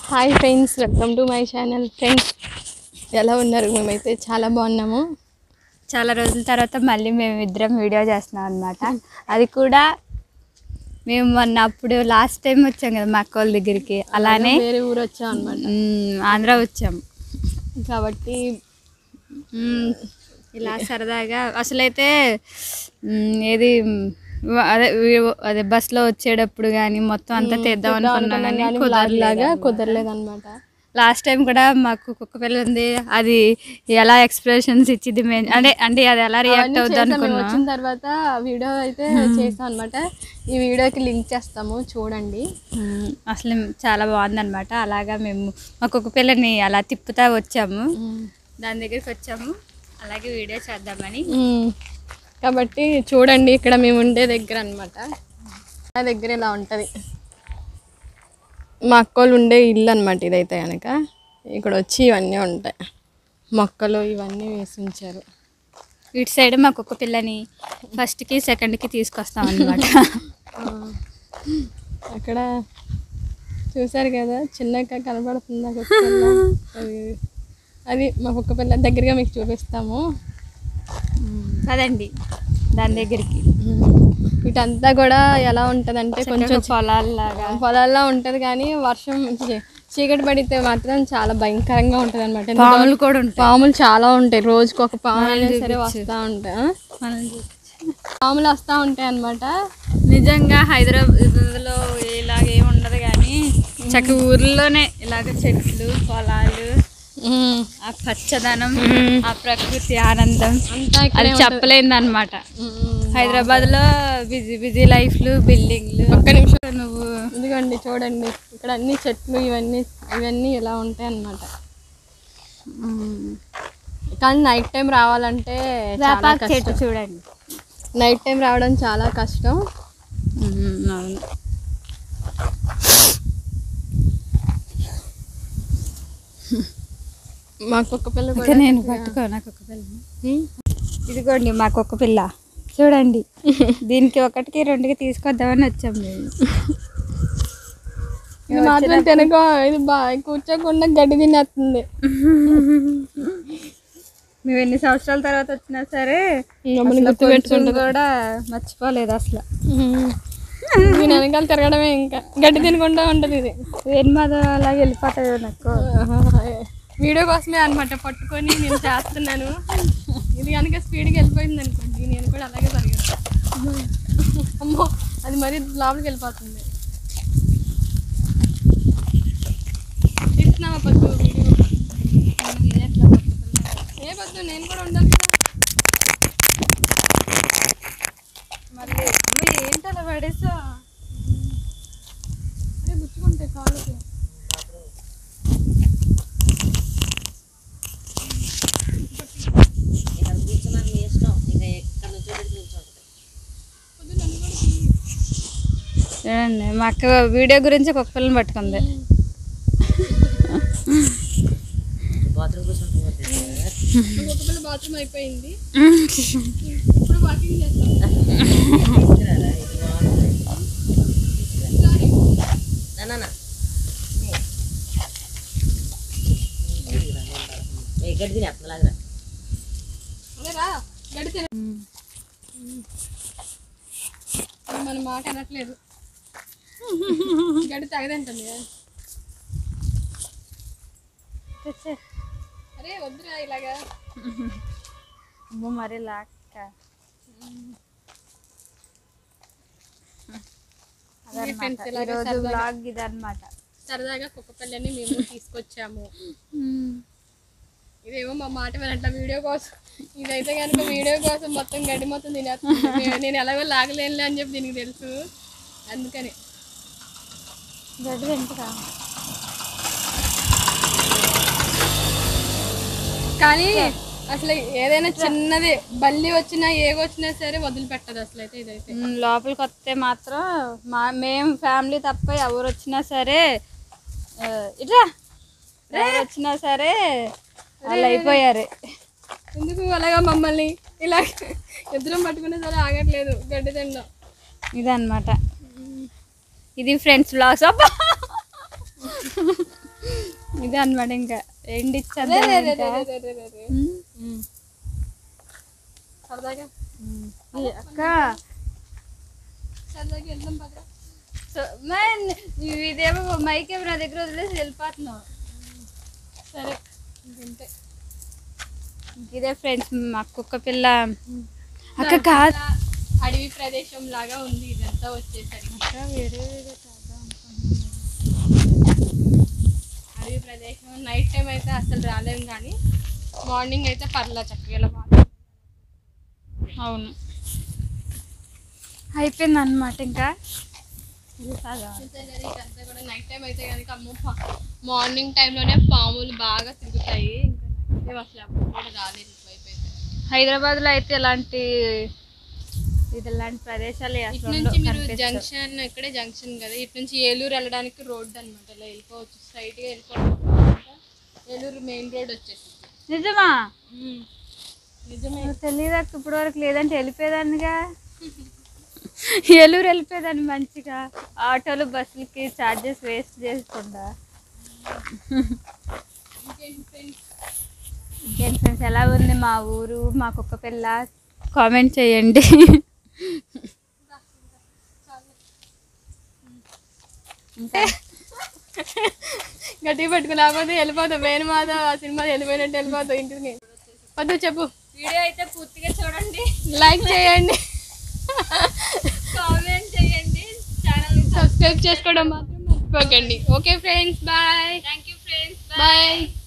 Hi friends welcome to my channel friends ఎలా ఉన్నారు మేమైతే చాలా బాగున్నాము చాలా రోజుల తర్వాత మళ్ళీ మేము ఇద్దరం వీడియో చేస్తున్నాం అనమాట అది కూడా మేము మొన్న అప్పుడు లాస్ట్ టైం వచ్చాం కదా మా అక్క వాళ్ళ దగ్గరికి అలానే వేరే ఊరు వచ్చాం అనమాట మ్, ఆంధ్ర వచ్చాం కాబట్టి మ్, ఇలా సరదాగా అసలైతే మ్, ఏది మ్, వ- అదే వి- అదే బస్సులో వచ్చేటప్పుడు కానీ మొత్తం అంతా తెద్దాం అనుకున్నాం కానీ లాగా కుదరలేదు అనమాట లాస్ట్ టైం కూడా మాకు కుక్క పిల్ల ఉంది అది ఎలా ఎక్స్ప్రెషన్స్ ఇచ్చింది మేము అంటే అంటే అది ఎలా రియాక్ట్ అవుద్ది మేము అనుకున్నాం వచ్చిన తర్వాత వీడియో అయితే చేసాం అనమాట ఈ వీడియోకి లింక్ చేస్తాము చూడండి మ్మ్. అసలు చాలా బాగుందన్నమాట అలాగా మేము మా కుక్క పిల్లని అలా తిప్పుతా వచ్చాము దాని దగ్గరికి వచ్చాము అలాగే వీడియో చేద్దామని మ్మ్. కాబట్టి చూడండి ఇక్కడ మేము ఉండే దగ్గర అనమాట నా దగ్గర ఇలా ఉంటుంది మా అక్కోళ్ళు ఉండే ఇల్లు అనమాట ఇదైతే కనుక ఇక్కడ వచ్చి ఇవన్నీ ఉంటాయి మొక్కలు ఇవన్నీ వేసి ఉంచారు ఇటు సైడ్ మా కుక్క పిల్లని ఫస్ట్కి సెకండ్కి తీసుకొస్తాం అనమాట అక్కడ చూసారు కదా చిన్నగా కనబడుతుంది ఆ కుక్క పిల్ల. అది అది మా కుక్క పిల్ల దగ్గరగా మీకు చూపిస్తాము కదండి దాని దగ్గరికి ఇటంతా కూడా ఎలా ఉంటుందంటే కొంచెం కొంచెం పొలాల్లాగా పొలాల్లో ఉంటది కానీ వర్షం చీ- చీకటి పడితే మాత్రం చాలా భయంకరంగా ఉంటది అనమాట పాములు కూడా ఉంటాయి పాములు చాలా ఉంటాయి రోజుకి ఒక పాము అయినా సరే వస్తూ ఉంటాయి ఆ? మనల్ని చూపించు. పాములు వస్తూ ఉంటాయి అనమాట నిజంగా హైదరాబాద్లో ఇలాగ ఏమి ఉండదు కానీ చక్క ఊర్లోనే ఇలాగ చెట్లు పొలాలు ఆ పచ్చదనం ఆ ప్రకృతి ఆనందం అంతా ఇక్కడ అది చెప్పలేంది అనమాట హైదరాబాద్ లో బిజీ బిజీ లైఫ్లు బిల్డింగ్లు ఒక్క నిమిషం నువ్వు ఇదిగోండి చూడండి ఇక్కడ అన్ని చెట్లు ఇవన్నీ ఇవన్నీ ఇలా ఉంటాయి అన్నమాట కానీ నైట్ టైం రావాలంటే చాలా వేపాకు చెట్టు కష్టం చూడండి నైట్ టైం రావడం చాలా కష్టం అవును మా కుక్క పిల్ల ఇంకా కూడా నేను పట్టుకో నాకు ఒక పిల్ల ఇదిగోండి మాకు ఒక పిల్ల చూడండి దీనికి ఒకటికి రెండుకి తీసుకొద్దామని వచ్చాం మేము ఇది మాత్రం తినకో ఇది బాగా కూర్చోకుండా గడ్డి తినేస్తుంది మేము ఎన్ని సంవత్సరాల తర్వాత వచ్చినా సరే మమ్మల్ని అసలు గుర్తు కొంచెం పెట్టుకుంటుంది కూడా మర్చిపోలేదు అసలు దీని వెనకాల తిరగడమే ఇంకా గడ్డి తినకుండా ఉంటుంది ఇది ఏం మాదో అలాగే వెళ్ళిపోతుంది నాకు వీడియో కోసమే అనమాట పట్టుకొని నేను చేస్తున్నాను ఇది కనుక స్పీడ్గా వెళ్ళిపోయింది అనుకోండి నేను కూడా అలాగే పరిగెత్తాను అమ్మో అది మరి లోపలికి వెళ్ళిపోతుంది తీస్తున్నావా పద్దు వీడియో ఏ పద్దు నేను కూడా ఉండాలి కదా మళ్ళీ ఏంటి అలా పడేసా అదే గుచ్చుకుంటాయి కాళ్ళకి చూడండి మా అక్క వీడియో గురించి ఒక పిల్లని పట్టుకుంది ఒక పిల్ల బాత్రూమ్ అయిపోయింది ఇప్పుడు వాకింగ్ చేస్తాం అదే రా గడి తిన మన మాట అనట్లేదు గడి తగదంటుంది కదా. అరే వద్దురా ఇలాగా అమ్మో మరి లాక్క ఇది friends ఇలాగా ఈరోజు సరదాగా- బ్లాగ్ ఇదన్నమాట సరదాగా కుక్క పిల్లని మేము తీసుకొచ్చాము ఇదేమో మా మాట వినట్ల వీడియో కోసం ఇదైతే కనుక వీడియో కోసం మొత్తం గడ్డి మొత్తం తినేస్తుంది నేను- నేను ఎలాగో లాగలేనులే అని చెప్పి దీనికి తెలుసు అందుకని గడ్డి తింటురా కానీ అసలు ఏదైనా చిన్నది బల్లి వచ్చినా ఏగొచ్చినా సరే వదిలిపెట్టదు అసలు అయితే ఇదైతే మ్, లోపలికి వస్తే మాత్రం మా మేము ఫ్యామిలీ తప్ప ఎవరు వచ్చినా సరే ఆ, ఇట్లా ఎవరు వచ్చినా సరే వాళ్ళు అయిపోయారు ఎందుకు అలాగా మమ్మల్ని ఇలా ఇద్దరం పట్టుకున్నా సరే ఆగట్లేదు గడ్డి తినడం ఇదన్నమాట ఇది ఫ్రెండ్స్ బ్లాగ్స్ అబ్బా ఇదే అనమాట ఇంకా ఎండ్ ఇచ్చాను రే, రే, రే, రే, రే, రే, రే, రే. ఉమ్. సరదాగా అక్క సరదాగా వెళ్దాం పద సో మ్యాన్ ఇదేమో మైక్ ఏమో నా దగ్గర వదిలేసి వెళ్ళిపోతున్నావు సరే ఇంతే ఇదే ఫ్రెండ్స్ మా కుక్క పిల్ల అక్క కాదు అడవి ప్రదేశం లాగా ఉంది ఇదంతా వచ్చేసరికి అక్క వేరే వేరే అడవి ప్రదేశం నైట్ టైం అయితే అసలు రాలేము కానీ మార్నింగ్ అయితే పర్లా చక్కగా ఇలా బాగా అవును అయిపోయింది అనమాట ఇంకా చూసేసరికి ఇదంతా కూడా నైట్ టైం అయితే కనుక అమ్మో పా- మార్నింగ్ టైంలోనే పాములు బాగా తిరుగుతాయి ఇంకా నైట్ టైం అసలు అప్పుడు కూడా రాలేదు ఇటువైపు అయితే హైదరాబాద్లో అయితే ఇలాంటి ఇది ఇలాంటి ప్రదేశాలు ఇటు అసలు నుంచి ఉండవు, మీరు కనిపించవు. జంక్షన్ ఇక్కడే జంక్షన్ కదా ఇటు నుంచి ఏలూరు వెళ్ళడానికి రోడ్ అనమాట ఇలా వెళ్ళిపోవచ్చు స్ట్రైట్గా వెళ్ళిపోవచ్చు ఏలూరు మెయిన్ రోడ్ వచ్చేసింది నిజమా నిజమే నాకు తెలియదు అక్క ఇప్పటి వరకు లేదంటే వెళ్ళిపోయేదాన్నిగా ఏలూరు వెళ్ళిపోయేదాన్ని మంచిగా ఆటోలు బస్సులకి ఛార్జెస్ వేస్ట్ చేసుకుండా ఇంకేంటి friends? ఇంకేం ఫ్రెండ్స్ ఎలా ఉంది మా ఊరు మా కుక్క పిల్ల కామెంట్ చేయండి ఇంకా గట్టిగా పెట్టుకుని లేకపోతే వెళ్ళిపోతావు వేణు మాత ఆ సినిమా వెళ్ళిపోయినట్టు వెళ్ళిపోతావు ఇంటికి వద్దు చెప్పు వీడియో అయితే పూర్తిగా చూడండి లైక్ చేయండి కామెంట్ చేయండి ఛానల్ సబ్స్క్రైబ్ చేసుకోవడం మాత్రం మర్చిపోకండి okay friends bye thank you friends bye